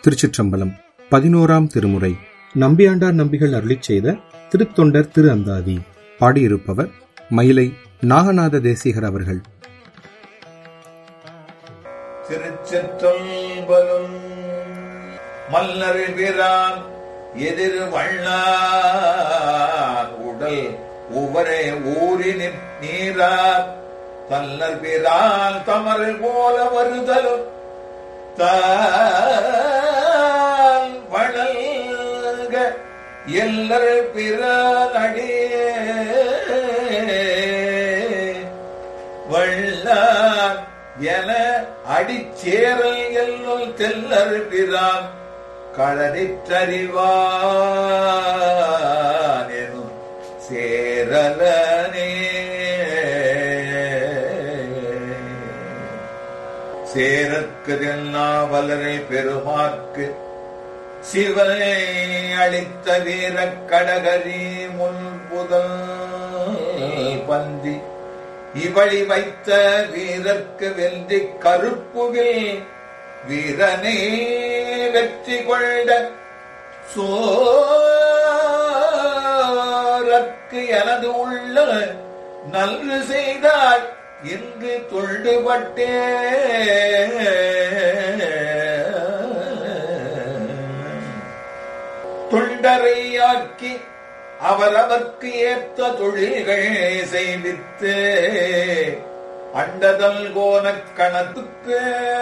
திருச்சிற்றம்பலம் பதினோராம் திருமுறை நம்பியாண்டார் நம்பிகள் அருளிச் செய்த திருத்தொண்டர் திரு அந்தாதி பாடியிருப்பவர் மயிலை நாகநாத தேசிகர் அவர்கள் திருச்சிற்றம்பலம் மல்லர் பிரான் எதிர் வண்ணார் உடல் உவரே ஊரின் நீரார் தல்லர் பிரான் தமர் போல வருதலும் தான் வளல்க எல்லர் பிறனடியே வள்ளார் என அடிச்சேரல் எல்லுள் தெல்லர் பிரான் களனிற்றறிவான் எனும் சேரலனே சேரற்கதெல்லா வலரை பெருமாற்கு சிவனை அளித்த வீரக் கடகரி முன் புதல் பந்தி இவழி வைத்த வீரர்க்கு வென்றி கருப்புவில் வீரனே வெற்றி கொண்ட சோரற்கு எனது உள்ள நன்று செய்தாய் என்று தொண்டுபட்டே தொண்டரையாக்கி அவரவர்க்கு ஏற்ற தொழில்கள் செய்வித்து அண்டதல் கோனக் கணத்துக்கு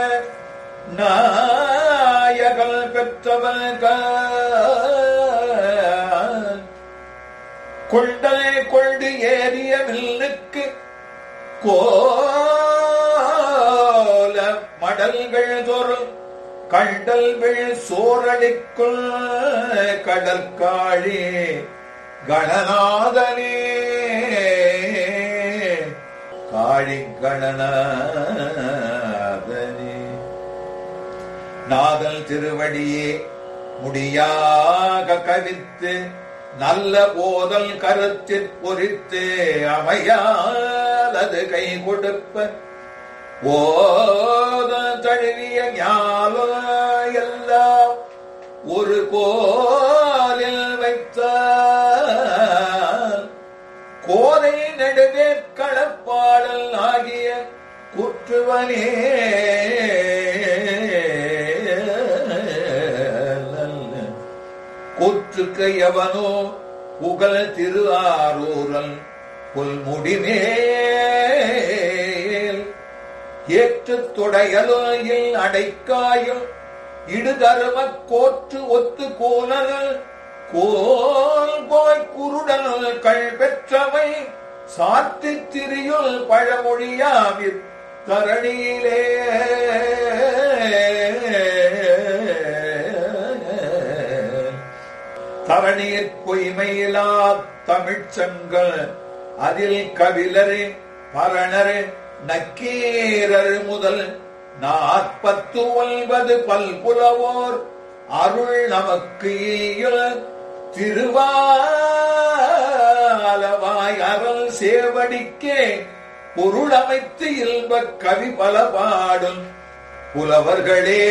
நாயகல் பெற்றவன் கொண்டலே கொண்டு ஏறிய வில்லுக்கு கோல மடல்கள் தோறும் கண்டல் விழ் சோரடிக்குள் கடற்காழி கணநாதனே காழி கணநாதனே நாதல் திருவடியே முடியாக கவித்து நல்ல போதல் கருத்திற் பொறித்து அமையாதது கை கொடுப்ப ஓத தழுவிய ஞால எல்லாம் ஒரு கோலில் வைத்தார் கோதை நடுவே களப்பாடல் ஆகிய குற்றுவனே கூற்றுக்கு எவனோ புகழ் திரு ஆரூரல் புல்முடிமேல் ஏற்றுத் தொடையலில் அடைக்காயும் இடுதரும கோற்று ஒத்து கோலல் கோல் போய் குருடல் கள் பெற்றவை சாத்தித் திரியுள் பழமொழியாவிற் தரணியிலே தரணியிற் பொய்மையிலா தமிழ்ச்சங்கள் அதில் கவிலரே பரணரே நக்கீரர் முதல் நாற்பத்து ஒன்பது பல்புலவோர் அருள் நமக்கு ஈயுள் திருவாலவாய் அருள் சேவடிக்கே பொருள் அமைத்து இல்பக் கவி பல பாடும் புலவர்களே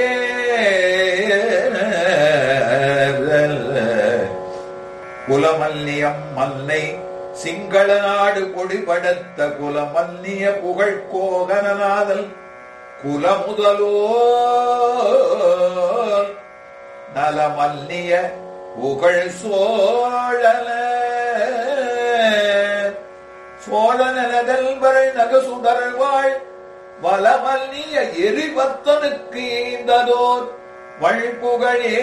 குலமல்லியம் மல்லை சிங்கள நாடு கொடிபடுத்த குலமல்லிய புகழ் கோகனநாதல் குலமுதலோ நலமல்லிய புகழ் சோழன சோழனதல்வரை நகசுடர்வாள் வலமல்லிய எரிபத்தனுக்கு ஈந்ததோர் வழ்புகழே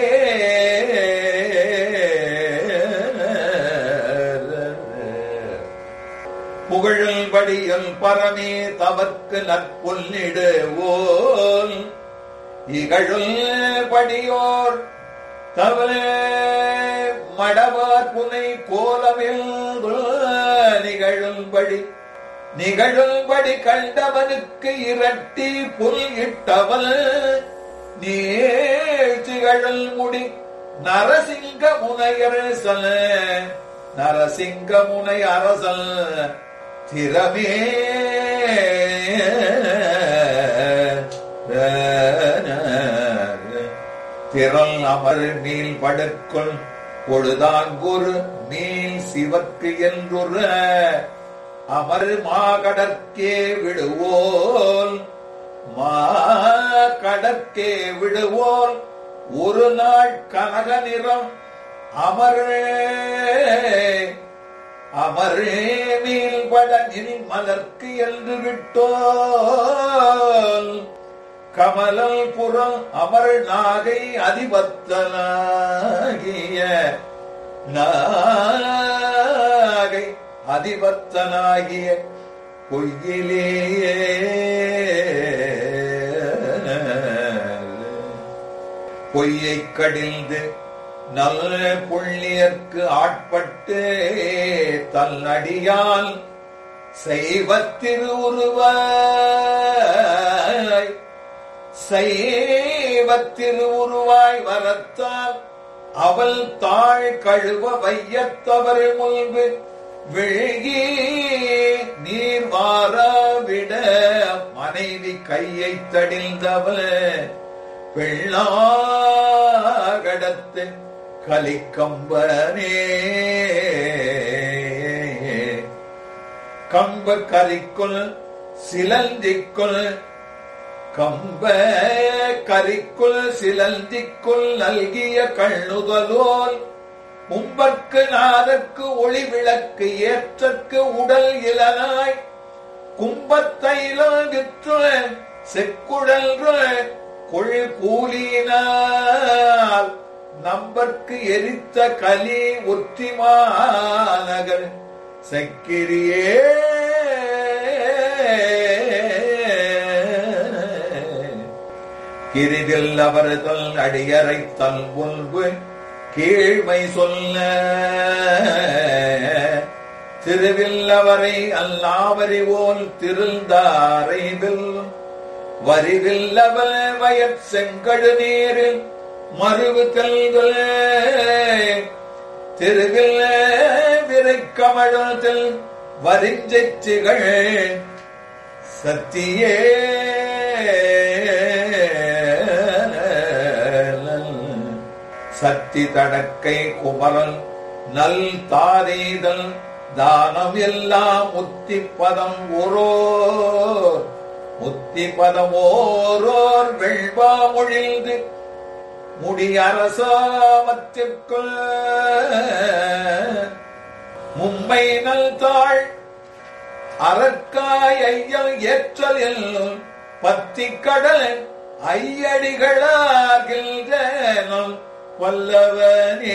புகழல் படியல் பரமே தவற்கு நற்பொல்லிடு ஓல் இகழுள் படியோர் தவ மடவார் புனை கோலமில் நிகழும்படி நிகழும்படி கண்டவனுக்கு இரட்டி புல் இட்டவள் நீழ்ச்சிகழல் முடி நரசிங்க முனையரசல் நரசிங்க முனை அரசல் திறமே திரள் அமர் மீள் படுக்குள் பொழுதாங்குரு மீள் சிவக்கு என்றுற அமர் மாகடற்கே விடுவோல் மாகடற்கே விடுவோல் ஒரு நாள் கனக நிறம் அமரே அமரே மீள் பட நில் மலர்க்கு என்று விட்டோல் கமலல் புறம் அமர் நாகை அதிபத்தனாகிய நாகை அதிபத்தனாகிய பொய்யிலேயே பொய்யைக் கடிந்து நல்ல புள்ளியர்க்கு ஆட்பட்டு தன்னடியால் செய்வத்திருவுருவாய் செய்வத்திருவுருவாய் வரத்தால் அவள் தாழ் கழுவ வையத்தவர் முன்பு விழுகி நீர் வாராவிட மனைவி கையை தடிந்தவள் வெள்ளாகடத்து கலிக்கம்பனே கம்ப கரிக்குள் சிலந்திக்குள் கம்ப கரிக்குள் சிலந்திக்குள் நல்கிய கண்ணுதலோல் மும்பற்கு நாதற்கு ஒளி விளக்கு ஏற்றற்கு உடல் இளனாய் கும்பத்தையிலும் விற்று செக்குழல் கொள் கூலினால் நம்பர்க்கு எரித்த கலி ஒற்றிமாநகர் சக்கிரியே கிரிதில் அவர்கள் அடியறைத்தல் முன்பு கீழ்மை சொல்ல திருவில்லவரை அல்லாவறிவோல் திருந்தாரை வெல்லும் வரிவில்லவல் வயற் செங்கடு நீரில் மறுவு கல்கள் திருவில் விரைக்கமழத்தில் வரிஞ்செச்சிகள் சத்தியே சத்தி தடக்கை குமரல் நல் தாரீதல் தானம் எல்லாம் முத்தி பதம் ஓரோர் முத்தி பதம் ஓரோர் வெள்வா மொழிந்து முடி அரசாமத்திற்குள் மும்மை நல் தாழ் அறக்காய் ஐயல் ஏற்றலில் பத்தி கடல் ஐயடிகளாகின்ற நம் பல்லவனே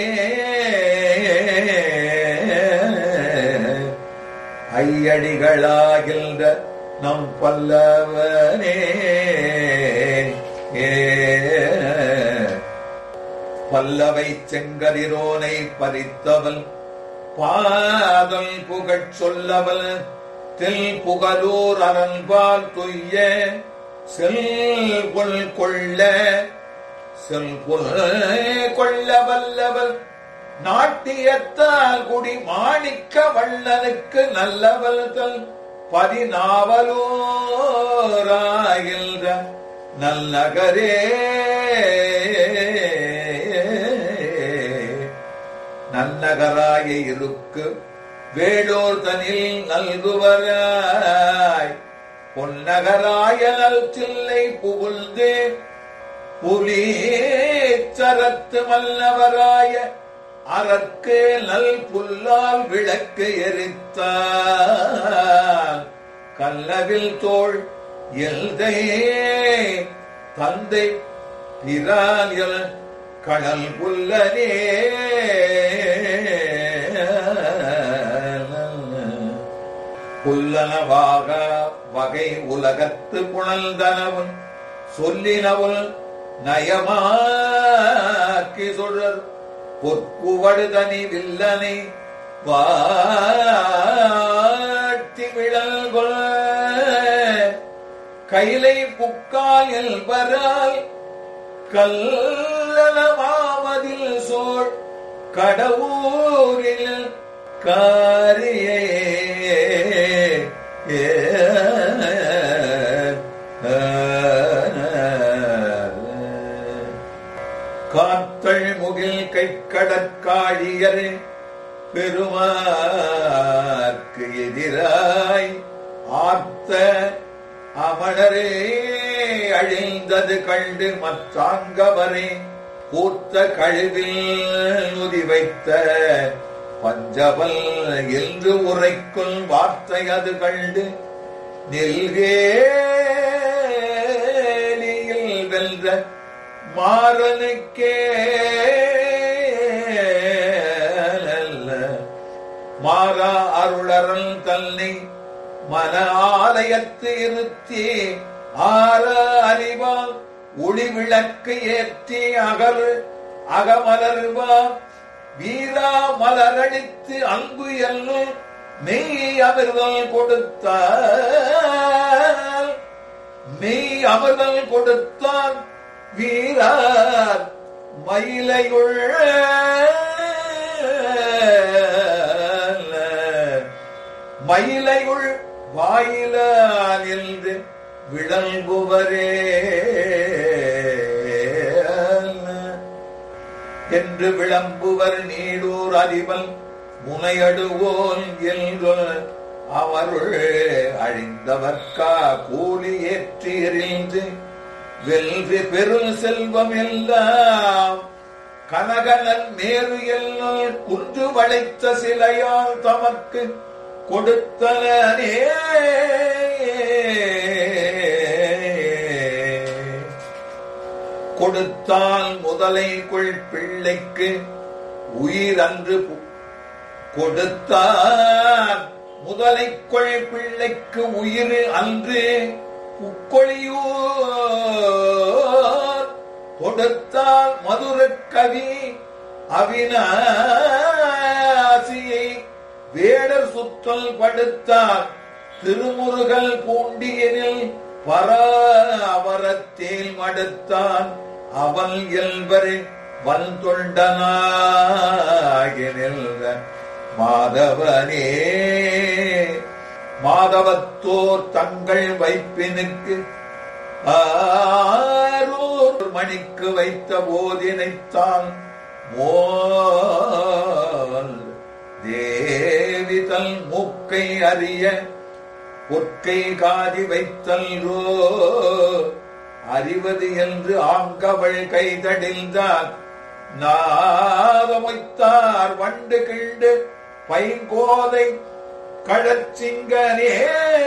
ஐயடிகளாகின்ற நம் பல்லவனே ஏ பல்லவை செங்கரிரோனை பறித்தவள் பாதல் புகழ் சொல்லவள் தில் புகழூர் அரண்பால் துய்ய செல்கொள் கொள்ள செல்கொள் கொள்ள வல்லவள் நாட்டியத்தால் குடி மாணிக்க வள்ளனுக்கு நல்லவள் தல் பதினாவலோராகின்ற நல்லகரே நன்னகராய இருக்கு வேளோர் தனில் நல்குவராய் பொன்னகராய நல் சில்லை புகுழ்ந்து புலீச்சரத்து மல்லவராய அறக்கு நல் புல்லால் விளக்கு எரித்தார் கல்லவில் தோள் எல்தை தந்தை பிரால் கடல் புல்லனே புல்லனவாக வகை உலகத்து புனல்தனவன் சொல்லினவள் நயமாக்கி சுழல் பொற்குவடுதனி வில்லனை வாட்டி விழல்கொள் கைலை புக்கால் எல்வரால் கல்லமாமதில் சோழ் கடவுரில் காரியே காத்தள் முகில் கைக்கடற்காழியர் பெருமாக்கு எதிராய் ஆர்த்த அமணரே அழிந்தது கண்டு மற்றாங்கவரே கூத்த கழுவில் உதி வைத்த பஞ்சபல் என்று உரைக்குள் வார்த்தை அது கண்டு நெல்கேலியில் வென்ற மாறனுக்கே நல்ல மாறா அருளரல் தன்னை மன ஆலயத்து இருத்தி ஆற அறிவால் ஒளி விளக்கு ஏற்றி அகல் அகமலர்வார் வீரா மலரடித்து அன்பு எல்லும் மெய் அமிர்தல் கொடுத்தார் மெய் அமிர்தல் கொடுத்தார் வீரார் மயிலையுள் மயிலையுள் வாயிலிருந்து விளங்குவரே என்று விளம்புவர் நீடூர் அறிவல் முனையடுவோன் என்று அவருள் அழிந்தவர்க்கா கூலி ஏற்றி எறிந்து வெல்வி பெரும் செல்வம் எல்லாம் கனகனல் மேறு எல்லாம் குன்று வளைத்த சிலையால் தமக்கு கொடுத்தனே கொடுத்தால் முதலைக்குள் பிள்ளைக்கு உயிர் அன்று பு- கொடுத்தார் முதலைக்குள் பிள்ளைக்கு உயிர் அன்று உக்கொழியூர் கொடுத்தால் மதுரக் கவி அவினாசியை வேடர் சுற்றல் படுத்தார் திருமுருகல் பூண்டியனில் பர அவரத்தேல் மடுத்தான் அவன் எல்வர் வந்தொண்டனாகினில் மாதவனே மாதவத்தோர் தங்கள் வைப்பினுக்கு ஆரூர் மணிக்கு வைத்த போதினைத்தான் மோல் தேவிதல் மூக்கை அறிய பொற்கை காதி வைத்தல்ரோ அறிவது என்று ஆங்கவள் கைதடிந்தார் நாதமொய்த்தார் வண்டு கிண்டு பைங்கோதை கழச்சிங்கனே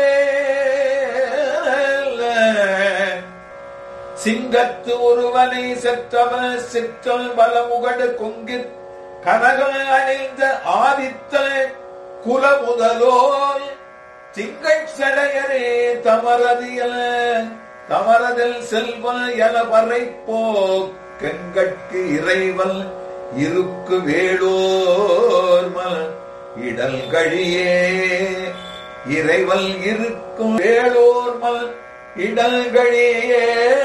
சிங்கத்து ஒருவனை செற்றவன் சிற்றல் பலமுகடு கொங்கிற் கனகம் அணிந்த ஆதித்த குல முதலோல் திங்கள் சடையரே தமரதியல தமரதில் செல்வன் என பறைப்போ கெங்கட்கு இறைவன் இருக்கு வேளோர் மல இடல் கழியே இறைவல் இருக்கும் வேளோர் மல் இடல் கழியே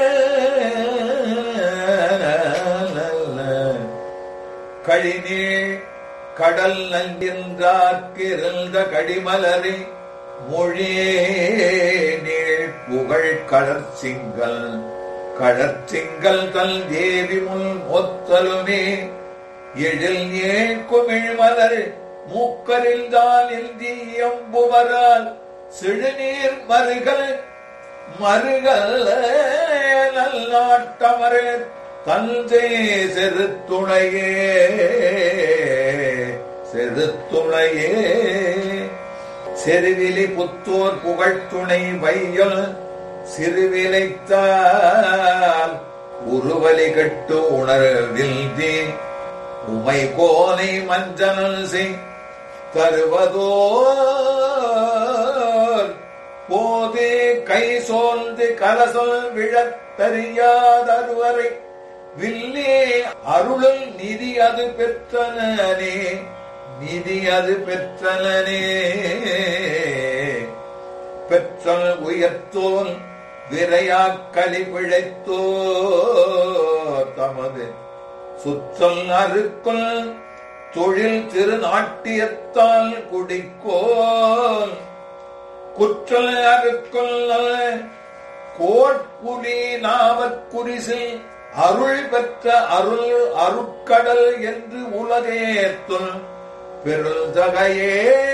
கழிநீள் கடல் நஞ்சின்றாக்கிருந்த கடிமலரை மொழியே நீள் புகழ் கடற்சிங்கல் கடற்சிங்கல் தல் தேவி முன் ஒத்தலுமே எழில் ஏழ் குமிழ் மலர் மூக்கரில் தான் இந்தி எம்புவரால் சிறுநீர் மருகல் மருகல் நல்லாட்டமரே தந்தை செருத்துணையே செருத்துணையே செருவிலி புத்தோர் புகழ்த்துணை வையல் சிறுவிலைத்தால் உருவலி கட்டு உணர்வில் உமை கோனை மஞ்சனல் செய் தருவதோர் போதே கை சோர்ந்து கலசொல் விழத்தறியாதருவரை வில்லே அருளல் நிதி அது பெற்றனே நிதி அது பெற்றனே பெற்றல் உயர்த்தோன் விரையாக்கலி பிழைத்தோ தமது சுற்றல் அருக்குள் தொழில் திருநாட்டியத்தால் குடிக்கோல் குற்றல் அருக்குள் கோட்புலி நாவற்குரிசில் அருள் பெற்ற அருள் அருட்கடல் என்று உலகேத்துள் பெருந்தகையே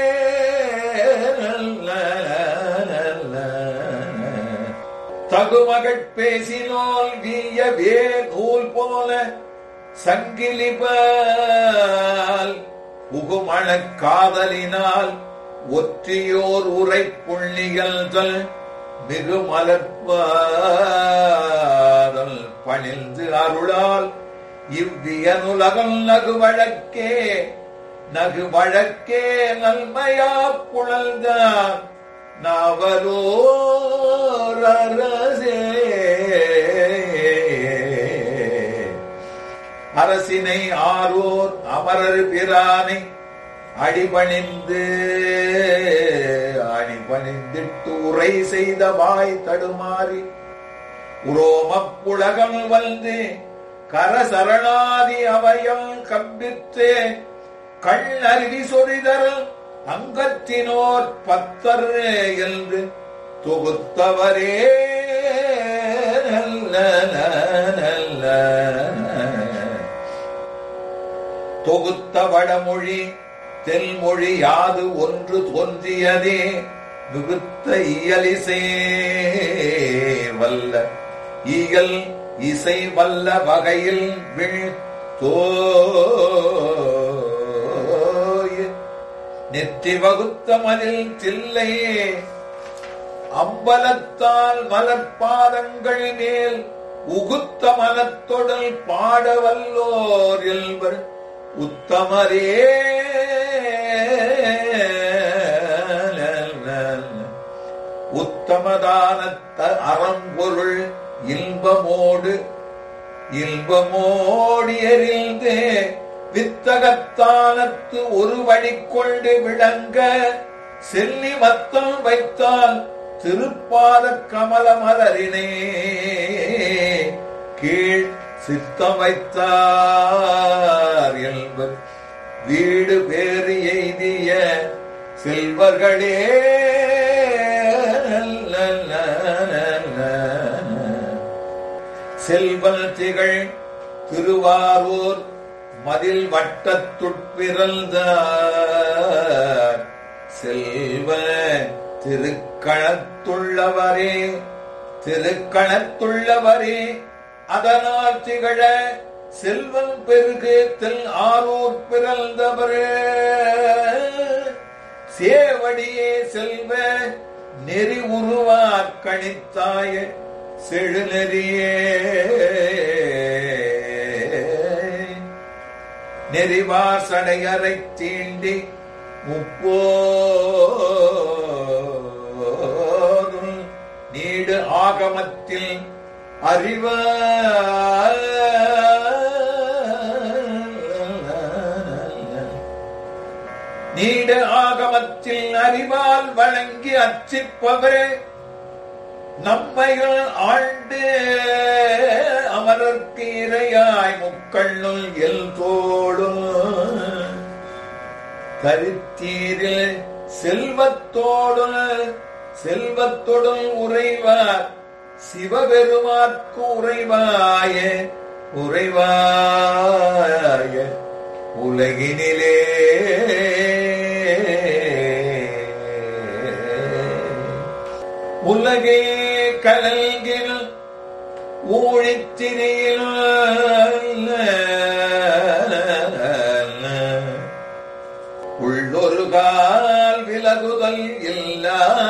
தகுமகள் பேசினோல் வீய வேர் நூல் போல சங்கிலிபால் புகுமணக் காதலினால் ஒற்றியோர் உரை புள்ளிகள்கள் மிகு மலர்பாதல் பணிந்து அருளால் இவ்வியனுலகம் நகு வழக்கே நகு வழக்கே நல்மையா புழல்தான் நவலோரரசே அரசினை ஆரோர் அமரர் பிரானை அடிபணிந்து அடிபணிந்திட்டு உரை செய்த வாய் தடுமாறி உரோமப் புலகம் வந்து கரசரணாதி அவயம் கம்பித்தே கண் அருவி சொரிதர் அங்கத்தினோர் பத்தர் என்று தொகுத்தவரே நல்ல நல்ல தொகுத்த வடமொழி தென்மொழி யாது ஒன்று தோன்றியதே மிகுத்த இயலிசை வல்ல இயல் இசை வல்ல வகையில் விழ் தோய நெற்றி வகுத்த மதில் தில்லையே அம்பலத்தால் மலர்பாதங்கள் மேல் உகுத்த மலத்தொடல் பாடவல்லோர் எல்வர் உத்தமரே உத்தமதான அறம்பொருள் இன்பமோடு இன்பமோடி எறிந்து வித்தகத்தானத்து ஒரு வழி கொண்டு விளங்க செல்லி மத்தம் வைத்தால் திருப்பாத கமல மலரினே கீழ் சித்தம் வைத்தார் என்பர் வீடு பேறு எய்திய செல்வர்களே செல்வல் திகழ் திருவாரூர் மதில் வட்டத்துட்பிறந்த செல்வ திருக்கணத்துள்ளவரே திருக்கணத்துள்ளவரே அதனால் திகழ செல்வம் பெருகு தெல் ஆரூர் பிறந்தவரே சேவடியே செல்வ நெறி உருவார் கணித்தாய செழுநெறியே நெறிவார் சடையறை தீண்டி முப்போதும் நீடு ஆகமத்தில் அறிவ நீடு ஆகமத்தில் அறிவால் வழங்கி அச்சிப்பவரே நம்மைகள் ஆண்டு அமரர்க்கு இரையாய் முக்கண்ணுள் எல் தோடும் கருத்தீரில் செல்வத்தோடும் செல்வத்தொடும் உறைவார் சிவபெருமாற்கு உறைவாய உறைவாய உலகினிலே உலகே கலங்கில் ஊழித்திரையில் உள்ளொரு கால் விலகுதல் இல்ல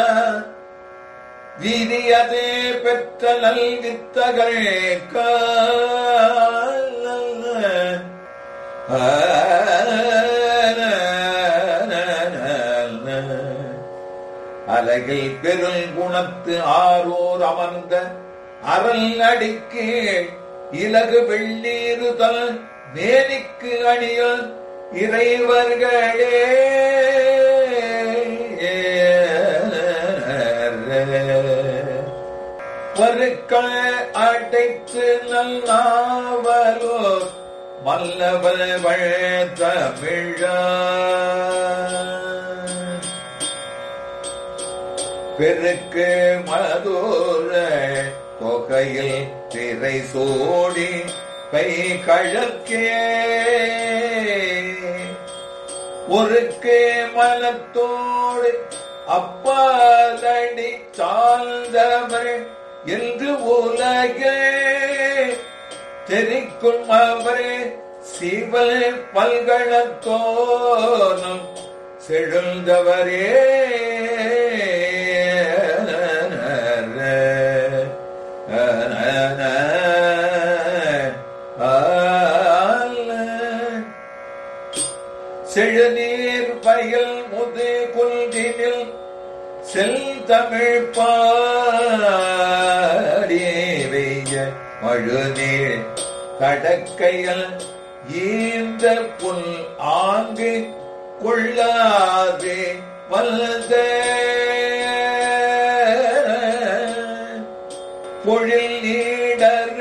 விதியதே பெற்ற நல் வித்தகள் அலகில் பெருங்குணத்து ஆரோர் அமர்ந்த அரண் அடிக்கு இலகு வெள்ளீருதல் மேனிக்கு அணியல் இறைவர்களே பருக்கள் அடைத்து நல்லாவலோ மல்லவல் தமிழ பெருக்கு மதுர தொகையில் திரை சோடி கை கழற்கே ஒருக்கு மனத்தோடு அப்பாலடி சார்ந்தவர் என்று உலகே தெரிக்கும் அவரே சிவல் பல்கணத்தோனும் செழுந்தவரே செழுநீர் வயல் முது குன்றினில் செல் தமிழ் பாடி வெய்ய மழுநீர் கடக்கையில் ஈந்த புல் ஆங்கு கொள்ளாதே வல்த பொழில் நீடர்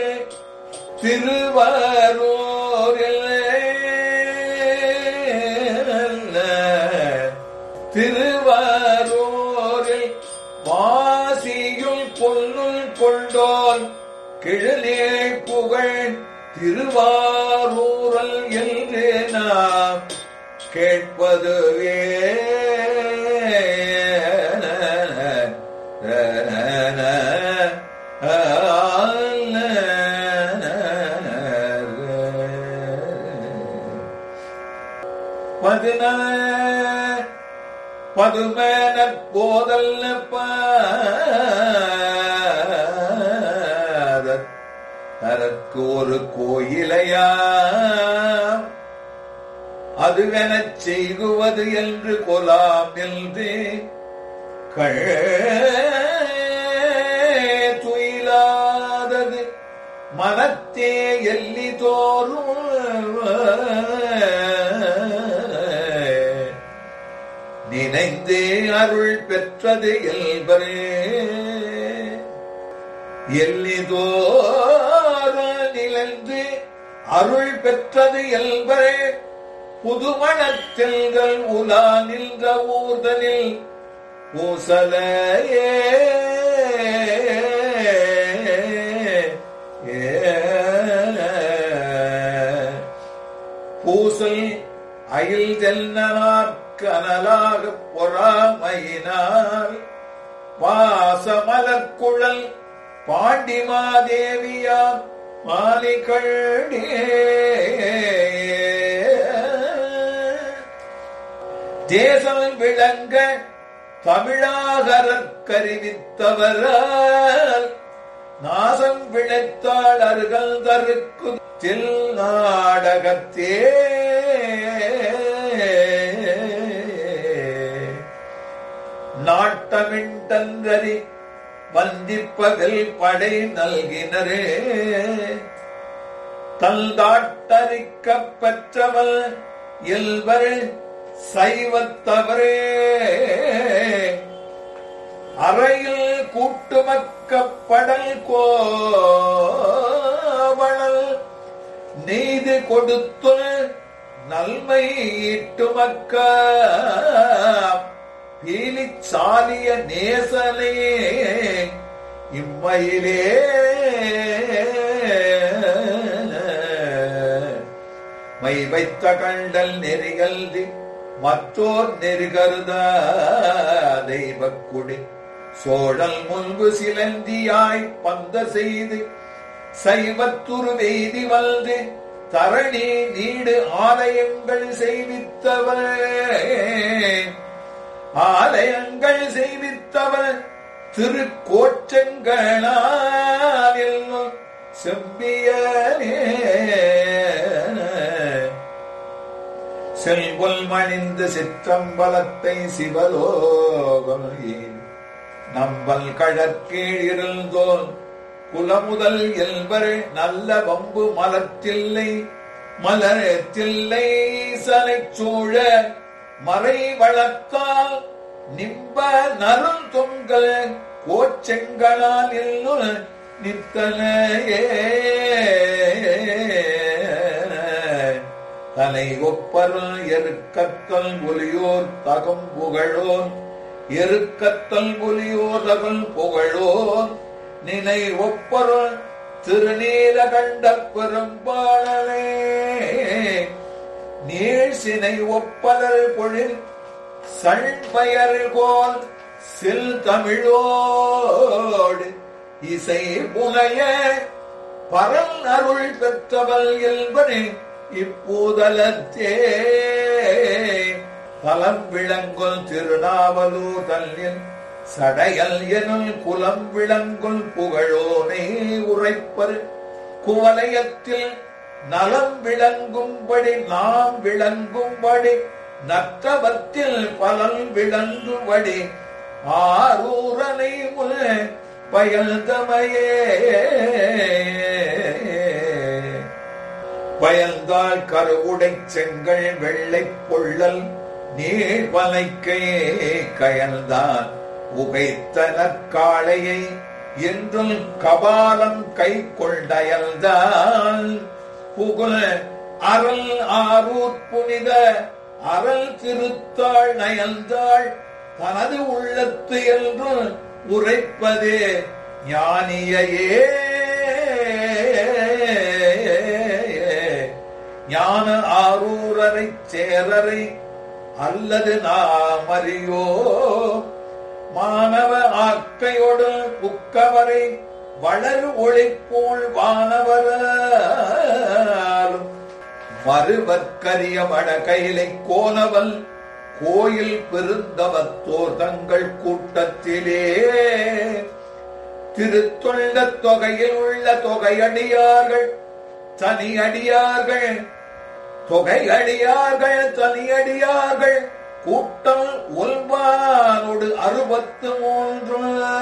திருவாரூரில் திருவாரூரில் வாசியுள் பொல்லுள் கொண்டோன் கிழலே புகழ் திருவாரூரல் என்று நாம் கேட்பதுவே பதின பதுமன போதல் தரக்கு ஒரு கோயிலையா அதுவெனச் செய்குவது என்று கொலாம் என்று கள் துயிலாதது மனத்தே எல்லி தோறும் நினைந்து அருள் பெற்றது எல்பரே எல்லிதோர நிலந்து அருள் பெற்றது எல்பரே புதுமணத்தில்கள் உலா நின்ற ஊர்தனில் பூசலையே பூசல் அயில் தென்னனார் கனலாக பொறாமையினால் வாசமலக்குழல் பாண்டிமாதேவியார் மாலிகழே தேசம் விளங்க தமிழாகரற் கருவித்தவரால் நாசம் விளைத்தாள் அருகல் தருக்கு தில் நாடகத்தே நாட்டமிண்டன்றறி வந்திப்பதில் படை நல்கினரே தல்தாட்டரிக்கப் பெற்றவள் எல்வர் சைவத்தவரே அறையில் கூட்டுமக்கப்படல் கோவணல் நெய்து கொடுத்து நல்மை ஈட்டுமக்க பீலிச் சாலிய நேசனே இம்மையிலே மை வைத்த கண்டல் நெறிகல்தி மற்றோர் நெருகருத தெய்வக்குடி சோழல் முன்பு சிலந்தியாய் பந்த செய்து சைவத்துரு வெய்தி வந்து தரணி நீடு ஆலயங்கள் செய்வித்தவர் ஆலயங்கள் செய்வித்தவர் திருக்கோற்றங்களால் செம்பியனே செல்வல் மணிந்த சிற்றம்பலத்தை சிவலோகம் நம்பல் கழற்கீழ் இருந்தோன் குலமுதல் எல்வர் நல்ல வம்பு மலத்தில்லை மலரத்தில்லை சலை சூழ மறை வளர்த்தால் நிம்ப நருள் தொங்கல் கோச்செங்களால் எல்லு நித்தனையே தலை ஒப்பருள் எருக்கத்தல் ஒலியோர் தகம் புகழோன் எருக்கத்தல் ஒலியோர் தகல் புகழோன் நினை ஒப்பருள் திருநீலகண்ட பெரும்பாளனே நீழ்சினை ஒப்பலர் பொழில் சண்பயர் கோல் சில் தமிழோடு இசை புனைய பரல் அருள் பெற்றவள் என்பனே இப்பூதலத்தே பலம் விளங்குல் திருநாவலூர் தல்லில் சடையல் எனுல் குலம் விளங்குல் புகழோனே உரைப்பர் குவலயத்தில் நலம் விளங்கும்படி நாம் விளங்கும்படி நற்றவத்தில் பலன் விளங்கும்படி ஆரூரனை முல பயல்தமையே பயந்தால் கருவுடை செங்கல் வெள்ளை பொள்ளல் நீர் வலைக்கே கயல்தான் உகைத்தனர் காளையை என்றும் கபாலம் கை கொண்டயல்தான் புகழ் அறல் ஆரூர் புனித அறல் திருத்தாள் நயல்ந்தாள் தனது உள்ளத்து என்று உரைப்பதே ஞானியையே ஞான ஆரூரரை சேரரை அல்லது நாம் அறியோ மாணவ ஆக்கையோடு புக்கவரை வளர் ஒளி போல் வானவரும் மறுவற்கரிய வடகையிலை கோலவல் கோயில் பெருந்தவத்தோர் தங்கள் கூட்டத்திலே திருத்தொண்ட தொகையில் உள்ள தொகையடியார்கள் தனியடியார்கள் தொகையடியார்கள் தனியடியார்கள் கூட்டம் ஒல்வானோடு அறுபத்து மூன்று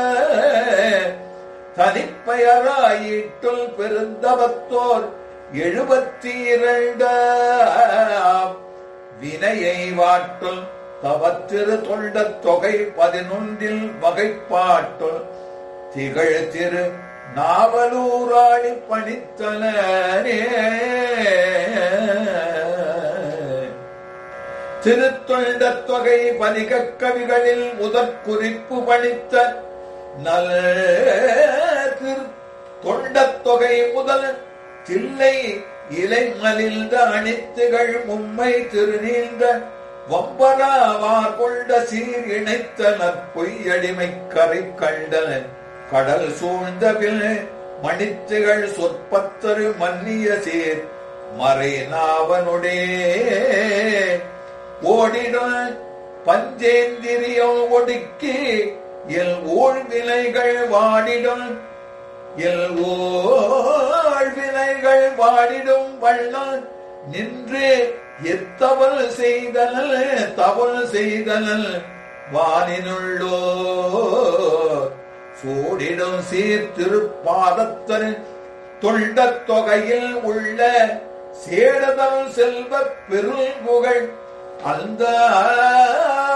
தனிப்பெயராயிட்டுள் பெருந்தவத்தோர் எழுபத்தி இரண்டு வினையை வாட்டுள் தவத்திரு தொண்ட தொகை பதினொன்றில் வகைப்பாட்டுள் திகழ் திரு நாவலூராளி பணித்தனே திருத்தொண்ட தொகை பதிகக் கவிகளில் முதற் குறிப்பு பணித்த நல் திரு தொண்டத் தொகை முதல் தில்லை இலை மலிந்த அணித்துகள் மும்மை திருநீந்த வம்பராவார் கொண்ட சீர் இணைத்த நற்பொய்யடிமை கரை கண்டன கடல் சூழ்ந்த பில் மணித்துகள் சொற்பத்தரு மன்னிய சீர் மறை நாவனுடே ஓடிடும் பஞ்சேந்திரியம் ஒடுக்கி எல் ஊழ்வினைகள் வாடிடும் எல் ஊழ்வினைகள் வாடிடும் வள்ளல் நின்று எத்தவல் செய்தனல் தவல் செய்தனல் வானினுள்ளோ சூடிடும் சீர்திருப்பாதத்தர் தொண்டத் தொகையில் உள்ள சேடதல் செல்வ பெருள் புகழ் அந்த